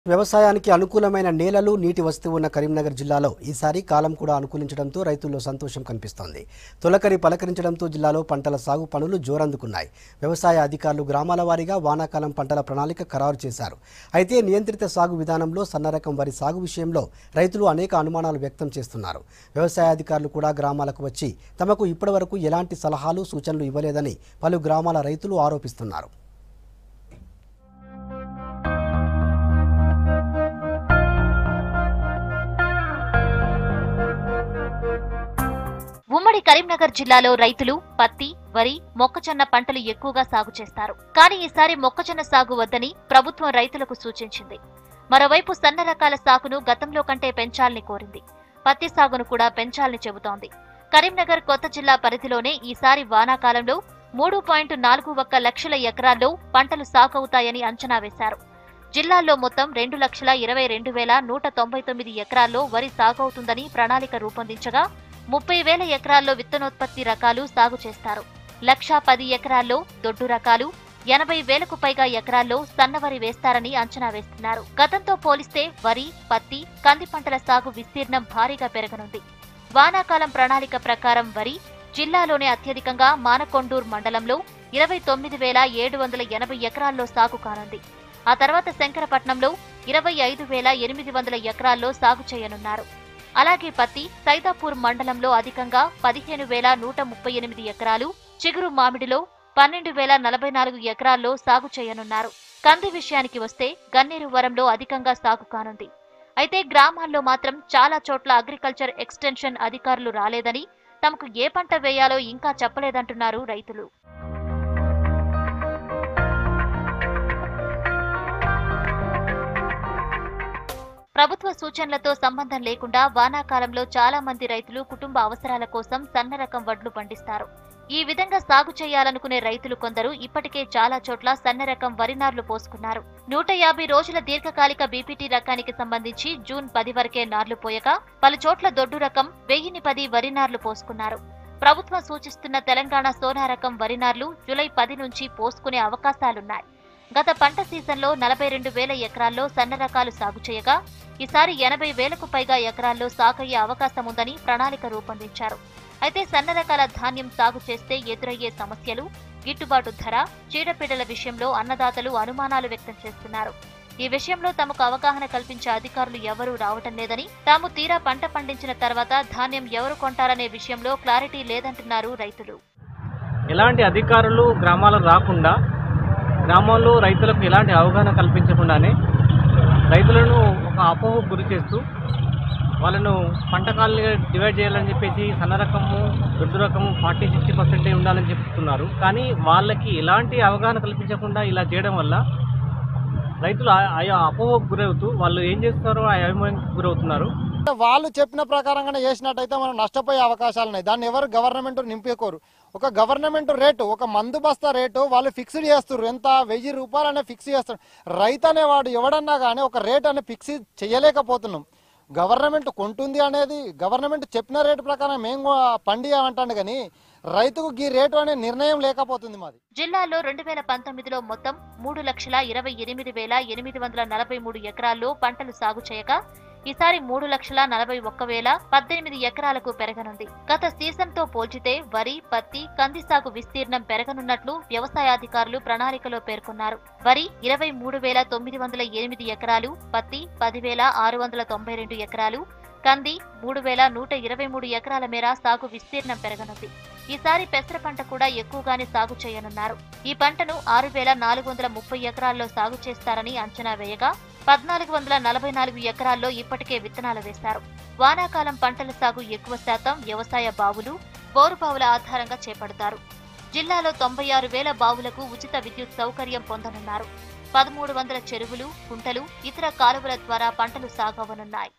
వ్యవసాయానికి అనుకూలమైన నేలలు నీటి వసతి ఉన్న కరీంనగర్ జిల్లాలో ఈసారి కాలం కూడా అనుకూలించడంతో రైతుల్లో సంతోషం కనిపిస్తోంది తొలకరి పలకరించడంతో జిల్లాలో పంటల సాగు పనులు జోరందుకున్నాయి వ్యవసాయ అధికారులు గ్రామాల వారీగా వానాకాలం పంటల ప్రణాళిక ఖరారు చేశారు అయితే నియంత్రిత సాగు విధానంలో సన్నరకం వరి సాగు విషయంలో రైతులు అనేక అనుమానాలు వ్యక్తం చేస్తున్నారు వ్యవసాయ అధికారులు కూడా గ్రామాలకు వచ్చి తమకు ఇప్పటివరకు ఎలాంటి సలహాలు సూచనలు ఇవ్వలేదని పలు గ్రామాల రైతులు ఆరోపిస్తున్నారు ఉమ్మడి కరీంనగర్ జిల్లాలో రైతులు పత్తి వరి మొక్కజొన్న పంటలు ఎక్కువగా సాగు చేస్తారు కానీ ఈసారి మొక్కజొన్న సాగు వద్దని ప్రభుత్వం రైతులకు సూచించింది మరోవైపు సన్న రకాల సాగును గతంలో కంటే పెంచాలని కోరింది పత్తి సాగును కూడా పెంచాలని చెబుతోంది కరీంనగర్ కొత్త జిల్లా పరిధిలోనే ఈసారి వానాకాలంలో మూడు పాయింట్ నాలుగు ఒక్క లక్షల ఎకరాల్లో పంటలు సాగవుతాయని అంచనా వేశారు జిల్లాల్లో మొత్తం రెండు లక్షల ఇరవై రెండు వేల నూట తొంభై తొమ్మిది ఎకరాల్లో వరి సాగవుతుందని ప్రణాళిక రూపొందించగా ముప్పై వేల ఎకరాల్లో విత్తనోత్పత్తి రకాలు సాగు చేస్తారు లక్షా పది ఎకరాల్లో దొడ్డు రకాలు ఎనభై వేలకు పైగా ఎకరాల్లో సన్నవరి వేస్తారని అంచనా వేస్తున్నారు గతంతో పోలిస్తే వరి పత్తి కంది పంటల సాగు విస్తీర్ణం భారీగా పెరగనుంది వానాకాలం ప్రణాళిక ప్రకారం వరి జిల్లాలోనే అత్యధికంగా మానకొండూర్ మండలంలో ఇరవై తొమ్మిది వేల ఏడు వందల ఎనభై ఎకరాల్లో సాగు కానుంది ఆ తర్వాత శంకరపట్నంలో ఇరవై ఐదు వేల ఎనిమిది వందల ఎకరాల్లో సాగు చేయనున్నారు అలాగే పత్తి సైదాపూర్ మండలంలో అధికంగా పదిహేను వేల నూట ముప్పై ఎనిమిది ఎకరాలు చిగురు మామిడిలో పన్నెండు వేల నలభై నాలుగు ఎకరాల్లో సాగు చేయనున్నారు కంది విషయానికి వస్తే గన్నేరు వరంలో అధికంగా సాగు కానుంది అయితే గ్రామాల్లో మాత్రం చాలా చోట్ల అగ్రికల్చర్ ఎక్స్టెన్షన్ అధికారులు రాలేదని తమకు ఏ పంట వేయాలో ఇంకా చెప్పలేదంటున్నారు రైతులు ప్రభుత్వ సూచనలతో సంబంధం లేకుండా వానాకాలంలో చాలా మంది రైతులు కుటుంబ అవసరాల కోసం సన్న రకం వడ్లు పండిస్తారు ఈ విధంగా సాగు చేయాలనుకునే రైతులు కొందరు ఇప్పటికే చాలా చోట్ల సన్న రకం వరి నార్లు పోసుకున్నారు నూట యాభై రోజుల దీర్ఘకాలిక బీపీటీ రకానికి సంబంధించి జూన్ పది వరకే నార్లు పోయగా పలు చోట్ల దొడ్డు రకం వెయ్యిని పది వరి నార్లు పోసుకున్నారు ప్రభుత్వం సూచిస్తున్న తెలంగాణ సోనా రకం వరి నార్లు జూలై పది నుంచి పోసుకునే అవకాశాలున్నాయి గత పంట సీజన్లో నలభై రెండు వేల ఎకరాల్లో సన్న రకాలు సాగు చేయగా ఈసారి ఎనభై వేలకు పైగా ఎకరాల్లో సాగయ్యే అవకాశం ఉందని ప్రణాళిక రూపొందించారు అయితే సన్న రకాల ధాన్యం సాగు చేస్తే ఎదురయ్యే సమస్యలు గిట్టుబాటు ధర చీడపీడల విషయంలో అన్నదాతలు అనుమానాలు వ్యక్తం చేస్తున్నారు ఈ విషయంలో తమకు అవగాహన కల్పించే అధికారులు ఎవరూ రావటం లేదని తాము తీరా పంట పండించిన తర్వాత ధాన్యం ఎవరు కొంటారనే విషయంలో క్లారిటీ లేదంటున్నారు రైతులు ఎలాంటి అధికారులు గ్రామాలకు రాకుండా గ్రామాల్లో రైతులకు ఎలాంటి అవగాహన కల్పించకుండానే రైతులను ఒక అపోహకు గురి చేస్తూ వాళ్ళను పంటకాలుగా డివైడ్ చేయాలని చెప్పేసి సన్న రకము దొడ్డు రకము ఫార్టీ సిక్స్టీ పర్సెంటే ఉండాలని చెప్తున్నారు కానీ వాళ్ళకి ఎలాంటి అవగాహన కల్పించకుండా ఇలా చేయడం వల్ల రైతులు ఆ- ఆయా అపోహకు గురవుతూ వాళ్ళు ఏం చేస్తారో ఆ అభిమానికి గురవుతున్నారు వాళ్ళు చెప్పిన ప్రకారంగానే చేసినట్టయితే మనం నష్టపోయే అవకాశాలు ఉన్నాయి దాన్ని ఎవరు గవర్నమెంట్ నింపుకోరు ఒక గవర్నమెంట్ రేటు ఒక మందు బస్తా రేటు వాళ్ళు ఫిక్స్డ్ చేస్తారు ఎంత వెయ్యి రూపాయలు అనే ఫిక్స్ చేస్తారు రైతు అనేవాడు ఎవడన్నా కానీ ఒక రేట్ అనే ఫిక్స్ చేయలేకపోతున్నాం గవర్నమెంట్ కొంటుంది అనేది గవర్నమెంట్ చెప్పిన రేటు ప్రకారం మేము పండియమంటాను కానీ రైతుకు ఈ రేటు అనే నిర్ణయం లేకపోతుంది మాది జిల్లాలో రెండు వేల పంతొమ్మిదిలో మొత్తం మూడు లక్షల ఇరవై ఎనిమిది వేల ఎనిమిది వందల నలభై మూడు ఎకరాల్లో పంటలు సాగు చేయగా ఈసారి మూడు లక్షల నలభై ఒక్క వేల పద్దెనిమిది ఎకరాలకు పెరగనుంది గత సీజన్ తో పోల్చితే వరి పత్తి కంది సాగు విస్తీర్ణం పెరగనున్నట్లు వ్యవసాయాధికారులు ప్రణాళికలో పేర్కొన్నారు వరి ఇరవై మూడు వేల తొమ్మిది వందల ఎనిమిది ఎకరాలు పత్తి పదివేల ఆరు వందల తొంభై రెండు ఎకరాలు కంది మూడు వేల నూట ఇరవై మూడు ఎకరాల మేర సాగు విస్తీర్ణం పెరగనుంది ఈసారి పెసర పంట కూడా ఎక్కువగానే సాగు చేయనున్నారు ఈ పంటను ఆరు వేల నాలుగు వందల ముప్పై ఎకరాల్లో సాగు చేస్తారని అంచనా వేయగా పద్నాలుగు వందల నలభై నాలుగు ఎకరాల్లో ఇప్పటికే విత్తనాలు వేశారు వానాకాలం పంటల సాగు ఎక్కువ శాతం వ్యవసాయ బావులు బోరు బావుల ఆధారంగా చేపడతారు జిల్లాలో తొంభై ఆరు వేల బావులకు ఉచిత విద్యుత్ సౌకర్యం పొందనున్నారు పదమూడు వందల చెరువులు కుంటలు ఇతర కాలువల ద్వారా పంటలు సాగవనున్నాయి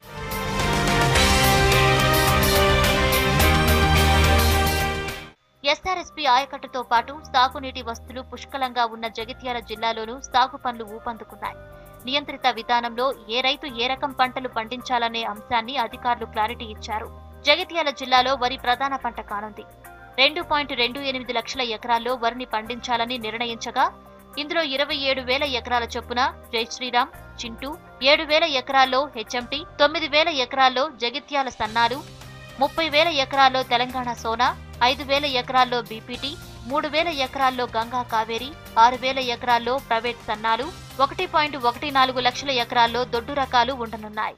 ఎస్ఆర్ఎస్పీ ఆయకట్టుతో పాటు సాగునీటి వస్తువులు పుష్కలంగా ఉన్న జగిత్యాల జిల్లాలోనూ సాగు పనులు ఊపందుకున్నాయి నియంత్రిత విధానంలో ఏ రైతు ఏ రకం పంటలు పండించాలనే అంశాన్ని అధికారులు క్లారిటీ ఇచ్చారు జగిత్యాల జిల్లాలో వరి ప్రధాన పంట కానుంది రెండు పాయింట్ రెండు ఎనిమిది లక్షల ఎకరాల్లో వరిని పండించాలని నిర్ణయించగా ఇందులో ఇరవై ఏడు వేల ఎకరాల చొప్పున జై శ్రీరామ్ చింటూ ఏడు వేల ఎకరాల్లో హెచ్ఎంటి తొమ్మిది వేల ఎకరాల్లో జగిత్యాల సన్నాలు ముప్పై వేల ఎకరాల్లో తెలంగాణ సోనా ఐదు వేల ఎకరాల్లో బీపీటీ మూడు వేల ఎకరాల్లో గంగా కావేరి ఆరు వేల ఎకరాల్లో ప్రైవేట్ సన్నాలు ఒకటి పాయింట్ ఒకటి నాలుగు లక్షల ఎకరాల్లో దొడ్డు రకాలు ఉండనున్నాయి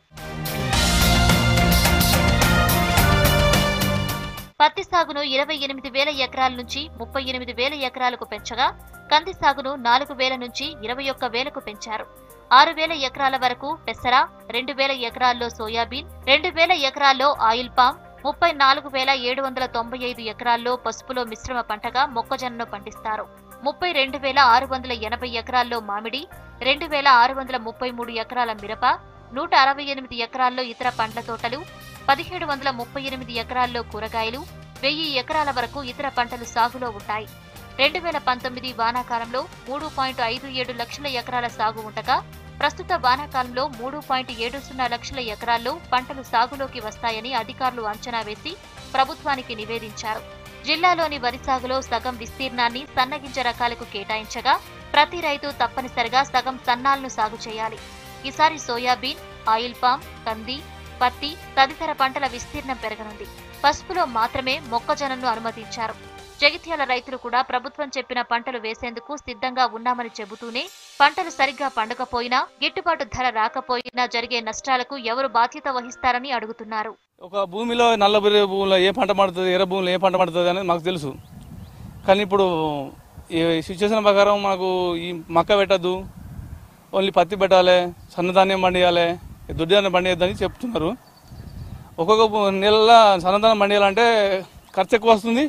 పత్తి సాగును ఇరవై ఎనిమిది వేల ఎకరాల నుంచి ముప్పై ఎనిమిది వేల ఎకరాలకు పెంచగా కంది సాగును నాలుగు వేల నుంచి ఇరవై ఒక్క వేలకు పెంచారు ఆరు వేల ఎకరాల వరకు పెసర రెండు వేల ఎకరాల్లో సోయాబీన్ రెండు వేల ఎకరాల్లో ఆయిల్ పామ్ ముప్పై నాలుగు వేల ఏడు వందల తొంభై ఐదు ఎకరాల్లో పసుపులో మిశ్రమ పంటగా మొక్కజొన్నను పండిస్తారు ముప్పై రెండు వేల ఆరు వందల ఎనభై ఎకరాల్లో మామిడి రెండు వేల ఆరు వందల ముప్పై మూడు ఎకరాల మిరప నూట అరవై ఎనిమిది ఎకరాల్లో ఇతర పండ్ల తోటలు పదిహేడు వందల ముప్పై ఎనిమిది ఎకరాల్లో కూరగాయలు వెయ్యి ఎకరాల వరకు ఇతర పంటలు సాగులో ఉంటాయి రెండు వేల పంతొమ్మిది వానాకాలంలో మూడు పాయింట్ ఐదు ఏడు లక్షల ఎకరాల సాగు ఉండగా ప్రస్తుత వానాకాలంలో మూడు పాయింట్ ఏడు సున్నా లక్షల ఎకరాల్లో పంటలు సాగులోకి వస్తాయని అధికారులు అంచనా వేసి ప్రభుత్వానికి నివేదించారు జిల్లాలోని వరి సాగులో సగం విస్తీర్ణాన్ని సన్నగింజ రకాలకు కేటాయించగా ప్రతి రైతు తప్పనిసరిగా సగం సన్నాలను సాగు చేయాలి ఈసారి సోయాబీన్ ఆయిల్ పామ్ కంది పత్తి తదితర పంటల విస్తీర్ణం పెరగనుంది పసుపులో మాత్రమే మొక్కజొన్నను అనుమతించారు జగిత్యాల రైతులు కూడా ప్రభుత్వం చెప్పిన పంటలు వేసేందుకు సిద్ధంగా ఉన్నామని చెబుతూనే పంటలు సరిగ్గా పండకపోయినా గిట్టుబాటు ధర రాకపోయినా జరిగే నష్టాలకు ఎవరు బాధ్యత వహిస్తారని అడుగుతున్నారు ఒక భూమిలో నల్లబురి భూమిలో ఏ పంట పడుతుంది ఎర్ర భూమిలో ఏ పంట పడుతుంది అనేది మాకు తెలుసు కానీ ఇప్పుడు ఈ సిచ్యువేషన్ ప్రకారం మనకు ఈ మక్క పెట్టద్దు ఓన్లీ పత్తి పెట్టాలి సన్నధాన్యం పండియాలి దుడ్డాన్ని పండియద్దని చెప్తున్నారు ఒక్కొక్క భూ- నెలలో సన్నధాన్యం పండియాలంటే ఖర్చు ఎక్కువ వస్తుంది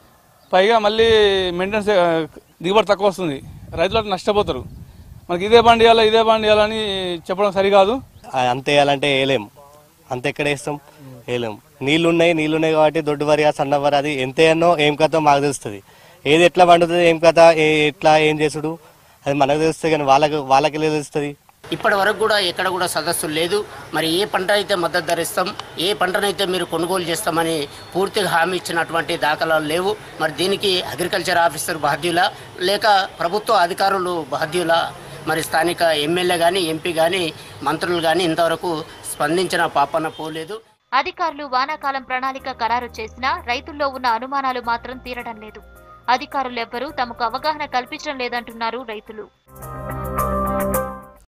పైగా మళ్ళీ మెయింటెనెన్స్ ఆ, దిగుబడి తక్కువ వస్తుంది రైతులు అట్లా నష్టపోతారు మనకి ఇదే పండియాలి ఇదే పండియాలని చెప్పడం సరికాదు ఆ అంత వేయాలంటే వేయలేం అంత ఎక్కడ వేస్తాం వేయలేం నీళ్లు ఉన్నాయి నీళ్లు ఉన్నాయి కాబట్టి దొడ్డు వరి ఆ సన్న వరి అది ఎంత వేయనో ఏం కథ మాకు తెలుస్తుంది ఏది ఎట్లా పండుతుంది ఏం కథ ఏ- ఎట్లా ఏం చేసుడు అది మనకు తెలుస్తుంది కానీ వాళ్ళకి వాళ్ళకి ఎలా తెలుస్తుంది ఇప్పటి వరకు కూడా ఎక్కడ కూడా సదస్సు లేదు మరి ఏ పంట అయితే మద్దతు ధర ఇస్తాం ఏ పంటనైతే మీరు కొనుగోలు చేస్తామని పూర్తిగా హామీ ఇచ్చినటువంటి దాఖలాలు లేవు మరి దీనికి అగ్రికల్చర్ ఆఫీసర్ బాధ్యులా లేక ప్రభుత్వ అధికారులు బాధ్యులా మరి స్థానిక ఎమ్మెల్యే కానీ ఎంపీ కానీ మంత్రులు కానీ ఇంతవరకు స్పందించిన పాపన పోలేదు అధికారులు వానాకాలం ప్రణాళిక ఖరారు చేసినా రైతుల్లో ఉన్న అనుమానాలు మాత్రం తీరడం లేదు అధికారులెవ్వరూ తమకు అవగాహన కల్పించడం లేదంటున్నారు రైతులు